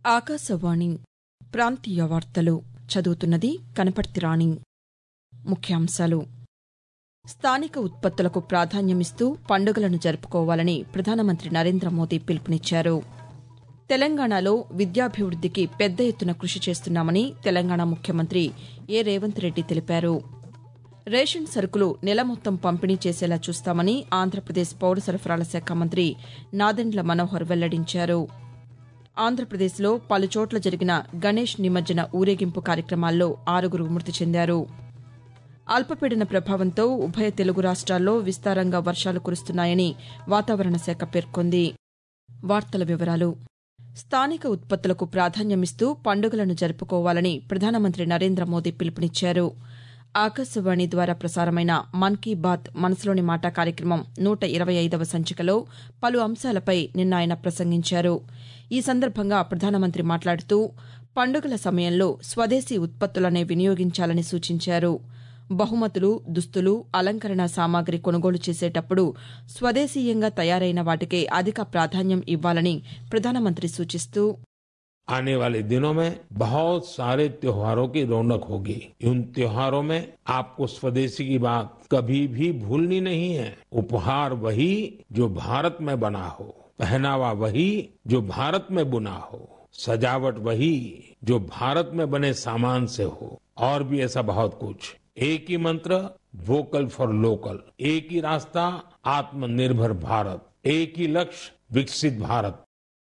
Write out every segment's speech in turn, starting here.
ఆకాశవాణి ప్రాంతీయ వార్తలు చదువుతున్నది కనపర్తి రాణి ముఖ్యాంశాలు స్థానిక ఉత్పత్తులకు ప్రాధాన్యమిస్తూ పండుగలను జరుపుకోవాలని ప్రధానమంత్రి నరేంద్ర మోదీ పిలుపునిచ్చారు తెలంగాణలో విద్యాభివృద్దికి పెద్ద ఎత్తున కృషి చేస్తున్నామని తెలంగాణ ముఖ్యమంత్రి ఏ రేవంత్ రెడ్డి తెలిపారు రేషన్ సరుకులు నెల మొత్తం పంపిణీ చేసేలా చూస్తామని ఆంధ్రప్రదేశ్ పౌర సరఫరాల శాఖ మంత్రి నాదెండ్ల మనోహర్ వెల్లడించారు ఆంధ్రప్రదేశ్లో పలుచోట్ల జరిగిన గణేష్ నిమజ్జన ఊరేగింపు కార్యక్రమాల్లో ఆరుగురు మృతి చెందారు అల్పపీడన ప్రభావంతో ఉభయ తెలుగు రాష్ట్రాల్లో విస్తారంగా వర్షాలు కురుస్తున్నాయని వాతావరణ శాఖ పేర్కొంది వార్తల వివరాలు స్థానిక ఉత్పత్తులకు ప్రాధాన్యమిస్తూ పండుగలను జరుపుకోవాలని ప్రధానమంత్రి నరేంద్ర మోదీ పిలుపునిచ్చారు ఆకాశవాణి ద్వారా ప్రసారమైన మన్ కీ బాత్ మనసులోని మాట కార్యక్రమం నూట ఇరవై ఐదవ సంచికలో పలు అంశాలపై నిన్న ఆయన ప్రసంగించారు ఈ సందర్భంగా ప్రధానమంత్రి మాట్లాడుతూ పండుగల సమయంలో స్వదేశీ ఉత్పత్తులనే వినియోగించాలని సూచించారు బహుమతులు దుస్తులు అలంకరణ సామాగ్రి కొనుగోలు చేసేటప్పుడు స్వదేశీయంగా తయారైన వాటికే అధిక ప్రాధాన్యం ఇవ్వాలని ప్రధానమంత్రి సూచిస్తూ आने वाले दिनों में बहुत सारे त्योहारों की रौनक होगी उन त्योहारों में आपको स्वदेशी की बात कभी भी भूलनी नहीं है उपहार वही जो भारत में बना हो पहनावा वही जो भारत में बुना हो सजावट वही जो भारत में बने सामान से हो और भी ऐसा बहुत कुछ एक ही मंत्र वोकल फॉर लोकल एक ही रास्ता आत्मनिर्भर भारत एक ही लक्ष्य विकसित भारत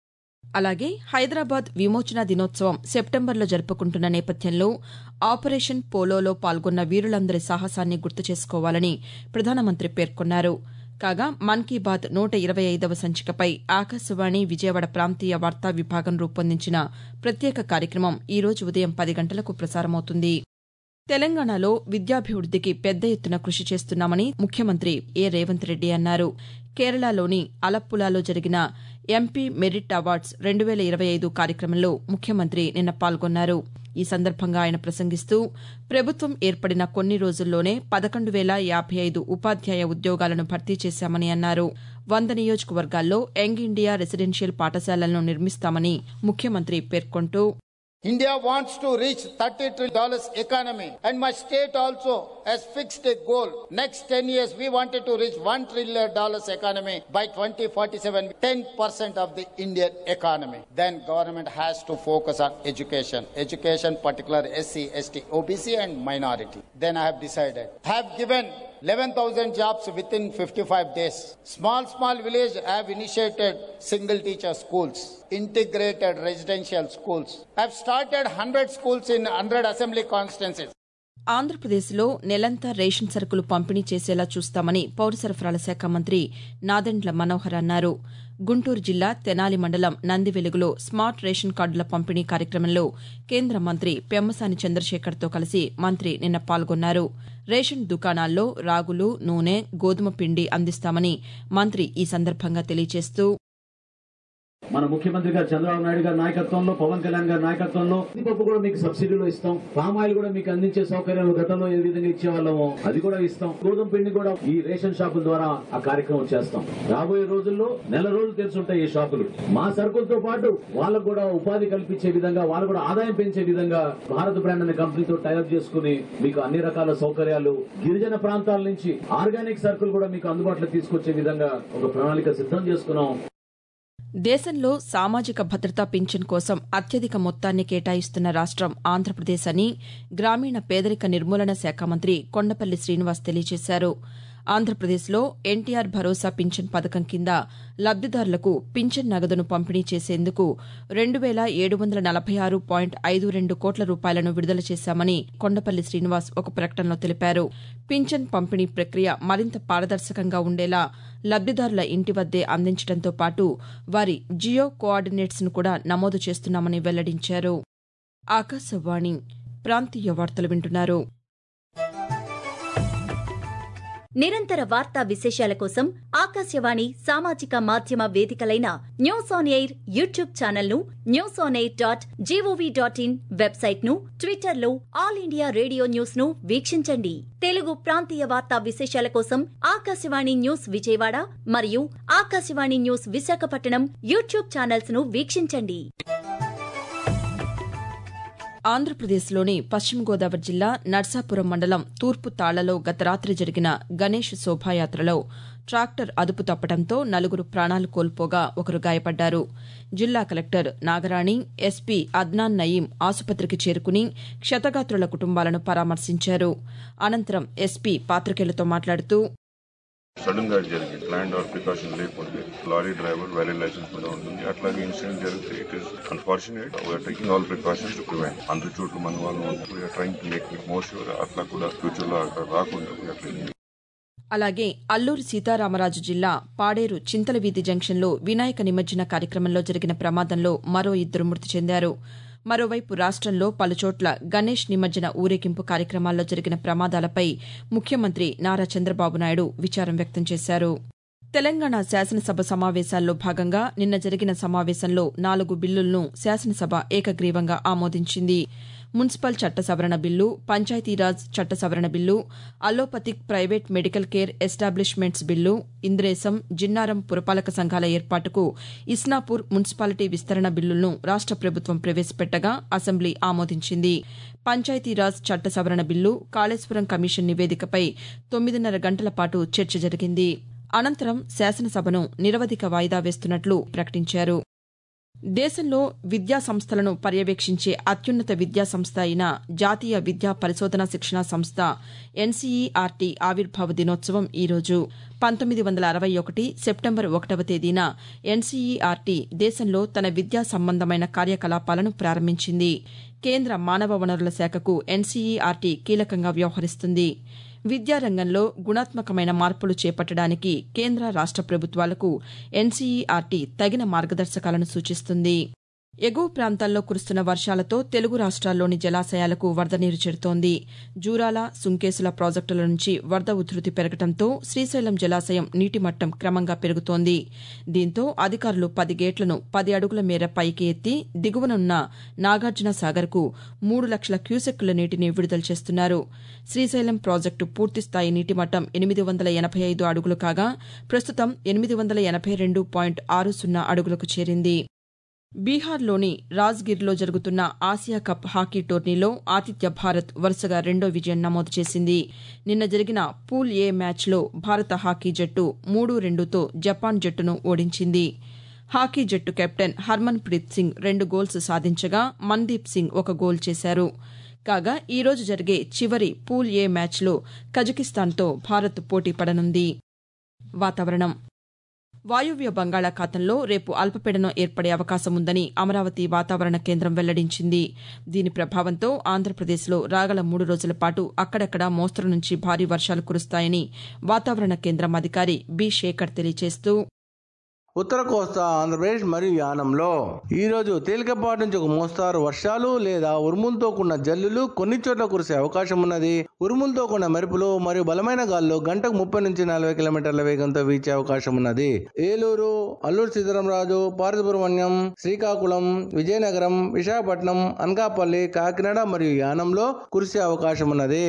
అలాగే హైదరాబాద్ విమోచన దినోత్సవం సెప్టెంబర్లో జరుపుకుంటున్న నేపథ్యంలో ఆపరేషన్ పోలోలో పాల్గొన్న వీరులందరి సాహసాన్ని గుర్తు చేసుకోవాలని ప్రధానమంత్రి పేర్కొన్నారు కాగా మన్ కీ బాత్ నూట ఇరవై ఐదవ సంచికపై ఆకాశవాణి విజయవాడ ప్రాంతీయ వార్తా విభాగం రూపొందించిన ప్రత్యేక కార్యక్రమం ఈ రోజు ఉదయం పది గంటలకు ప్రసారమవుతుంది తెలంగాణలో విద్యాభివృద్దికి పెద్ద ఎత్తున కృషి చేస్తున్నామని ముఖ్యమంత్రి ఏ రేవంత్ రెడ్డి అన్నారు కేరళలోని అలప్పులాలో జరిగిన ఎంపీ మెరిట్ అవార్డ్స్ రెండు వేల ఇరవై ఐదు కార్యక్రమంలో ముఖ్యమంత్రి నిన్న పాల్గొన్నారు ఈ సందర్భంగా ఆయన ప్రసంగిస్తూ ప్రభుత్వం ఏర్పడిన కొన్ని రోజుల్లోనే పదకొండు వేల యాభై ఐదు ఉపాధ్యాయ ఉద్యోగాలను భర్తీ చేశామని అన్నారు వంద నియోజకవర్గాల్లో యంగ్ ఇండియా రెసిడెన్షియల్ పాఠశాలలను నిర్మిస్తామని ముఖ్యమంత్రి పేర్కొంటూ India wants to reach 30 trillion dollars economy and my state also has fixed a goal. Next 10 years we wanted to reach 1 trillion dollars economy by 2047, 10% of the Indian economy. Then government has to focus on education. Education particular SC, ST, OBC and minority. Then I have decided. I have given 11,000 jobs within 55 days. Small, small village have initiated single teacher schools, integrated residential schools. I've started 100 schools in 100 assembly constituencies. ఆంధ్రప్రదేశ్లో నెలంతా ration సరుకులు పంపిణీ చేసేలా చూస్తామని పౌర సరఫరాల శాఖ మంత్రి నాదెండ్ల మనోహర్ అన్నారు గుంటూరు జిల్లా తెనాలి మండలం నందివెలుగులో స్మార్ట్ రేషన్ కార్డుల పంపిణీ కార్యక్రమంలో కేంద్ర మంత్రి పెమ్మసాని చంద్రశేఖర్తో కలిసి మంత్రి నిన్న పాల్గొన్నారు రేషన్ దుకాణాల్లో రాగులు నూనె గోధుమ పిండి అందిస్తామని మంత్రి ఈ సందర్భంగా తెలియజేస్తూ మన ముఖ్యమంత్రి గారు చంద్రబాబు నాయుడు గారి నాయకత్వంలో పవన్ కళ్యాణ్ గారి నాయకత్వంలో పప్పు కూడా మీకు సబ్సిడీలో ఇస్తాం పామ్ ఆయిల్ కూడా మీకు అందించే సౌకర్యాలు గతంలో ఏ విధంగా ఇచ్చేవాళ్ళమో అది కూడా ఇస్తాం గోధుమ పిండి కూడా ఈ రేషన్ షాపుల ద్వారా ఆ కార్యక్రమం చేస్తాం రాబోయే రోజుల్లో నెల రోజులు తెరుచుంటాయి ఈ షాపులు మా సరుకులతో పాటు వాళ్ళకు కూడా ఉపాధి కల్పించే విధంగా వాళ్ళు కూడా ఆదాయం పెంచే విధంగా భారత్ బ్రాండ్ అనే కంపెనీతో టైప్ చేసుకుని మీకు అన్ని రకాల సౌకర్యాలు గిరిజన ప్రాంతాల నుంచి ఆర్గానిక్ సరుకులు కూడా మీకు అందుబాటులో తీసుకొచ్చే విధంగా ఒక ప్రణాళిక సిద్ధం చేసుకున్నాం దేశంలో సామాజిక భద్రతా పింఛన్ కోసం అత్యధిక మొత్తాన్ని కేటాయిస్తున్న రాష్టం ఆంధ్రప్రదేశ్ అని గ్రామీణ పేదరిక నిర్మూలన శాఖ మంత్రి కొండపల్లి శ్రీనివాస్ తెలియజేశారు ఆంధ్రప్రదేశ్లో ఎన్టీఆర్ భరోసా పింఛన్ పథకం కింద లబ్దిదారులకు పింఛన్ నగదును పంపిణీ చేసేందుకు రెండు వేల ఏడు వందల నలభై ఆరు పాయింట్ ఐదు రెండు కోట్ల రూపాయలను విడుదల చేశామని కొండపల్లి శ్రీనివాస్ ఒక ప్రకటనలో తెలిపారు పింఛన్ పంపిణీ ప్రక్రియ మరింత పారదర్శకంగా ఉండేలా లబ్దిదారుల ఇంటి వద్దే అందించడంతో పాటు వారి జియో కోఆర్డినేట్స్ ను కూడా నమోదు చేస్తున్నామని వెల్లడించారు ఆకాశవాణి ప్రాంతీయ వార్తలు వింటున్నారు నిరంతర వార్తా విశేషాల కోసం ఆకాశవాణి సామాజిక మాధ్యమ వేదికలైన news on air YouTube channel ను news on air dot G O V dot in website ను ట్విట్టర్ లో ఆల్ ఇండియా రేడియో న్యూస్ ను వీక్షించండి తెలుగు ప్రాంతీయ వార్తా విశేషాల కోసం ఆకాశవాణి న్యూస్ విజయవాడ మరియు Akashvani news Visakhapatnam YouTube channels ను వీక్షించండి ఆంధ్రప్రదేశ్లోని పశ్చిమ గోదావరి జిల్లా నర్సాపురం మండలం తూర్పు తాళ్లలో గత రాత్రి జరిగిన గణేష్ శోభాయాత్రలో ట్రాక్టర్ అదుపు తప్పడంతో నలుగురు ప్రాణాలు కోల్పోగా ఒకరు గాయపడ్డారు జిల్లా కలెక్టర్ నాగరాణి ఎస్పీ అద్నాన్ నయీం ఆసుపత్రికి చేరుకుని క్షతగాత్రుల కుటుంబాలను పరామర్శించారు అనంతరం ఎస్పీ పాతికేయులతో మాట్లాడుతూ సడన్ గా జరిగింది ప్లాన్ ఆర్ ప్రికాషన్ లేకుంటే లారీ డ్రైవర్ వ్యాలీ లైసెన్స్ కూడా ఉంటుంది అట్లాగే ఇన్సిడెంట్ జరిగితే it is unfortunate we're taking all precautions to prevent అందరి చోట్ల మన వాళ్ళు we're trying to make it more sure అట్లా కూడా ఫ్యూచర్ లో అక్కడ రాకుండా వీఆర్ ట్రైంగ్ అలాగే అల్లూరి సీతారామరాజు జిల్లా పాడేరు చింతల వీధి జంక్షన్లో వినాయక నిమజ్జన కార్యక్రమంలో జరిగిన ప్రమాదంలో మరో ఇద్దరు మృతి చెందారు మరోవైపు రాష్టంలో పలుచోట్ల గణేష్ నిమజ్జన ఊరేగింపు కార్యక్రమాల్లో జరిగిన ప్రమాదాలపై ముఖ్యమంత్రి నారా చంద్రబాబు నాయుడు విచారం వ్యక్తం చేశారు తెలంగాణ శాసనసభ సమావేశాల్లో భాగంగా నిన్న జరిగిన సమావేశంలో నాలుగు బిల్లులను శాసనసభ ఏకగ్రీవంగా ఆమోదించింది మున్సిపల్ చట్ట సవరణ బిల్లు పంచాయతీరాజ్ చట్ట సవరణ bill allopathic private medical care establishments bill Indresham Jinnaram పురపాలక సంఘాల ఏర్పాటుకు ఇస్నాపూర్ మున్సిపాలిటీ విస్తరణ బిల్లులను రాష్ట ప్రభుత్వం ప్రవేశపెట్టగా అసెంబ్లీ ఆమోదించింది పంచాయతీరాజ్ చట్ట సవరణ బిల్లు కాళేశ్వరం కమిషన్ నివేదికపై తొమ్మిదిన్నర గంటల పాటు చర్చ జరిగింది అనంతరం శాసనసభను నిరవధిక వాయిదా వేస్తున్నట్లు ప్రకటించారు దేశంలో విద్యా సంస్థలను పర్యవేక్షించే అత్యున్నత విద్యా సంస్థ అయిన జాతీయ విద్యా పరిశోధన శిక్షణా సంస్థ ఎన్సీఈఆర్టీ ఆవిర్భావ దినోత్సవం ఈరోజు పంతొమ్మిది వందల అరవై ఒకటి సెప్టెంబర్ ఒకటవ తేదీన ఎన్సీఈఆర్టీ దేశంలో తన విద్యా సంబంధమైన కార్యకలాపాలను ప్రారంభించింది కేంద్ర మానవ వనరుల శాఖకు ఎన్సీఈఆర్టీ కీలకంగా వ్యవహరిస్తుంది విద్యారంగంలో గుణాత్మకమైన మార్పులు చేపట్టడానికి కేంద్ర రాష్ట ప్రభుత్వాలకు ఎన్సీఈఆర్టీ తగిన మార్గదర్శకాలను సూచిస్తుంది ఎగువ ప్రాంతాల్లో కురుస్తున్న వర్షాలతో తెలుగు రాష్ట్రాల్లోని జలాశయాలకు వరద నీరు చేరుతోంది జూరాల సుంకేసుల ప్రాజెక్టుల నుంచి వరద ఉధృతి పెరగడంతో శ్రీశైలం జలాశయం నీటి మట్టం క్రమంగా పెరుగుతోంది దీంతో అధికారులు పది గేట్లను పది అడుగుల మేర పైకి ఎత్తి దిగువనున్న నాగార్జున సాగర్కు మూడు లక్షల క్యూసెక్కుల నీటిని విడుదల చేస్తున్నారు శ్రీశైలం ప్రాజెక్టు పూర్తిస్థాయి నీటి మట్టం ఎనిమిది వందల ఎనభై ఐదు అడుగులు కాగా ప్రస్తుతం ఎనిమిది వందల ఎనభై రెండు పాయింట్ ఆరు సున్నా అడుగులకు చేరింది బీహార్లోని రాజ్గిర్లో జరుగుతున్న ఆసియా కప్ హాకీ టోర్నీలో ఆతిథ్య భారత్ వరుసగా రెండో విజయం నమోదు చేసింది నిన్న జరిగిన పూల్ ఏ మ్యాచ్లో భారత హాకీ జట్టు మూడు రెండుతో జపాన్ జట్టును ఓడించింది హాకీ జట్టు కెప్టెన్ హర్మన్ ప్రీత్ సింగ్ రెండు గోల్స్ సాధించగా మన్దీప్ సింగ్ ఒక గోల్ చేశారు కాగా ఈరోజు జరిగే చివరి పూల్ ఏ మ్యాచ్లో కజకిస్తాన్తో భారత్ పోటీ పడనుంది వాతావరణం వాయువ్య బంగాళాఖాతంలో రేపు అల్పపీడనం ఏర్పడే అవకాశం ఉందని అమరావతి వాతావరణ కేంద్రం వెల్లడించింది దీని ప్రభావంతో ఆంధ్రప్రదేశ్లో రాగల మూడు రోజుల పాటు అక్కడక్కడ మోస్తరు నుంచి భారీ వర్షాలు కురుస్తాయని వాతావరణ కేంద్రం అధికారి బి శేఖర్ తెలియజేస్తూ ఉత్తర కోస్తా ఆంధ్రప్రదేశ్ మరియు యానంలో ఈ రోజు తేలికపాటి నుంచి ఒక మోస్తారు వర్షాలు లేదా ఉరుములతో కూడిన జల్లులు కొన్ని చోట్ల కురిసే అవకాశం ఉన్నది ఉరుములతో కూడిన మెరుపులు మరియు బలమైన గాల్లో గంటకు ముప్పై నుంచి నలభై కిలోమీటర్ల వేగంతో వీచే అవకాశం ఉన్నది ఏలూరు అల్లూరు సీతారామరాజు పార్వతీపురమణ్యం శ్రీకాకుళం విజయనగరం విశాఖపట్నం అనకాపల్లి కాకినాడ మరియు యానంలో కురిసే అవకాశం ఉన్నది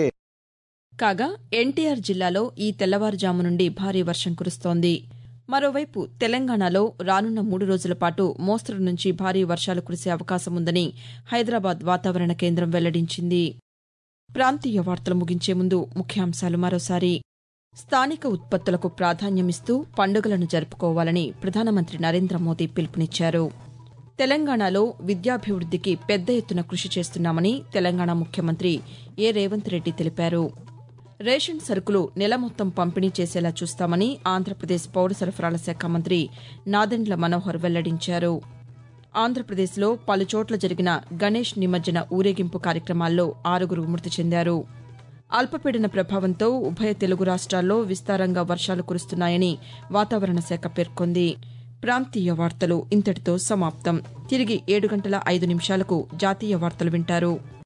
కాగా ఎన్టీఆర్ జిల్లాలో ఈ తెల్లవారుజాము నుండి భారీ వర్షం కురుస్తోంది మరోవైపు తెలంగాణలో రానున్న మూడు రోజుల పాటు మోస్తరు నుంచి భారీ వర్షాలు కురిసే అవకాశం ఉందని హైదరాబాద్ వాతావరణ కేంద్రం వెల్లడించింది ప్రాంతీయ వార్తలు ముగించే ముందు ముఖ్యాంశాలు మరోసారి స్థానిక ఉత్పత్తులకు ప్రాధాన్యమిస్తూ పండుగలను జరుపుకోవాలని ప్రధానమంత్రి నరేంద్ర మోదీ పిలుపునిచ్చారు తెలంగాణలో విద్యాభివృద్దికి పెద్ద ఎత్తున కృషి చేస్తున్నామని తెలంగాణ ముఖ్యమంత్రి ఏ రేవంత్ రెడ్డి తెలిపారు రేషన్ సరుకులు నెల మొత్తం పంపిణీ చేసేలా చూస్తామని ఆంధ్రప్రదేశ్ పౌర సరఫరాల శాఖ మంత్రి నాదెండ్ల మనోహర్ వెల్లడించారు ఆంధ్రప్రదేశ్లో పలుచోట్ల జరిగిన గణేష్ నిమజ్జన ఊరేగింపు కార్యక్రమాల్లో ఆరుగురు మృతి చెందారు అల్పపీడన ప్రభావంతో ఉభయ తెలుగు రాష్ట్రాల్లో విస్తారంగా వర్షాలు కురుస్తున్నాయని వాతావరణ శాఖ పేర్కొంది ప్రాంతీయ వార్తలు ఇంతటితో సమాప్తం తిరిగి ఏడు గంటల ఐదు నిమిషాలకు జాతీయ వార్తలు వింటారు